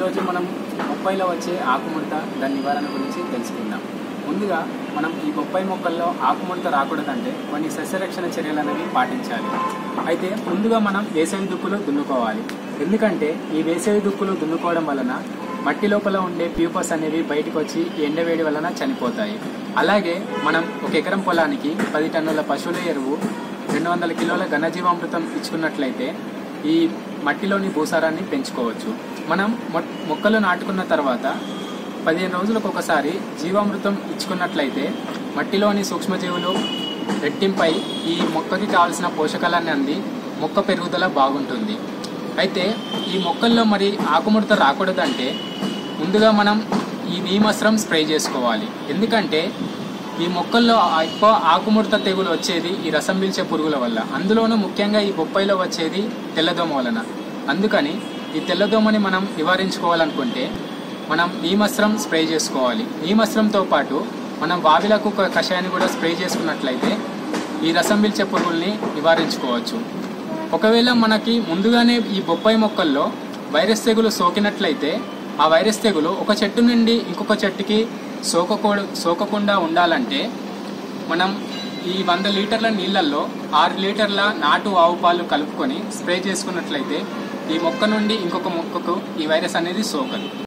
ఈరోజు మనం బొప్పాయిలో వచ్చే ఆకుముడత దాని నివారణ గురించి తెలుసుకుందాం ముందుగా మనం ఈ బొప్పాయి మొక్కల్లో ఆకుముడత రాకూడదంటే కొన్ని సస్యరక్షణ చర్యలు అనేవి పాటించాలి అయితే ముందుగా మనం వేసవి దుక్కులు దున్నుకోవాలి ఎందుకంటే ఈ వేసవి దుక్కులు దున్నుకోవడం వలన మట్టి లోపల ఉండే ప్యూపస్ అనేవి బయటకు వచ్చి ఎండవేడి వలన చనిపోతాయి అలాగే మనం ఒక ఎకరం పొలానికి పది టన్నుల పశువుల ఎరువు రెండు వందల కిలోల ఘనజీవామృతం ఇచ్చుకున్నట్లయితే ఈ మట్టిలోని భూసారాన్ని పెంచుకోవచ్చు మనం మొ- మొక్కలు నాటుకున్న తర్వాత పదిహేను రోజులకు ఒకసారి జీవామృతం ఇచ్చుకున్నట్లయితే మట్టిలోని సూక్ష్మజీవులు రెట్టింపై ఈ మొక్కకి కావలసిన పోషకాలన్నీ అంది మొక్క పెరుగుదల బాగుంటుంది అయితే ఈ మొక్కల్లో మరి ఆకుముడత రాకూడదంటే ముందుగా మనం ఈ నీమస్త్రం స్ప్రే చేసుకోవాలి ఎందుకంటే ఈ మొక్కల్లో ఆ- ఎక్కువ ఆకుముడత తెగులు వచ్చేది ఈ రసం పీల్చే పురుగుల వల్ల అందులోనూ ముఖ్యంగా ఈ బొప్పాయిలో వచ్చేది తెల్లదోమ వలన అందుకని ఈ తెల్లదోమని మనం నివారించుకోవాలనుకుంటే మనం నీమస్త్రం స్ప్రే చేసుకోవాలి నీమస్త్రంతో పాటు మనం వావిలకు క- కషాయాన్ని కూడా స్ప్రే చేసుకున్నట్లయితే ఈ రసం పీల్చే పురుగుల్ని నివారించుకోవచ్చు ఒకవేళ మనకి ముందుగానే ఈ బొప్పాయి మొక్కల్లో వైరస్ తెగులు సోకినట్లయితే ఆ వైరస్ తెగులు ఒక చెట్టు నుండి ఇంకొక చెట్టుకి సోకకూడ సోకకుండా ఉండాలంటే మనం ఈ వంద లీటర్ల నీళ్ళల్లో ఆరు లీటర్ల నాటు ఆవు పాలు కలుపుకొని స్ప్రే చేసుకున్నట్లయితే ఈ మొక్క నుండి ఇంకొక మొక్కకు ఈ వైరస్ అనేది సోకదు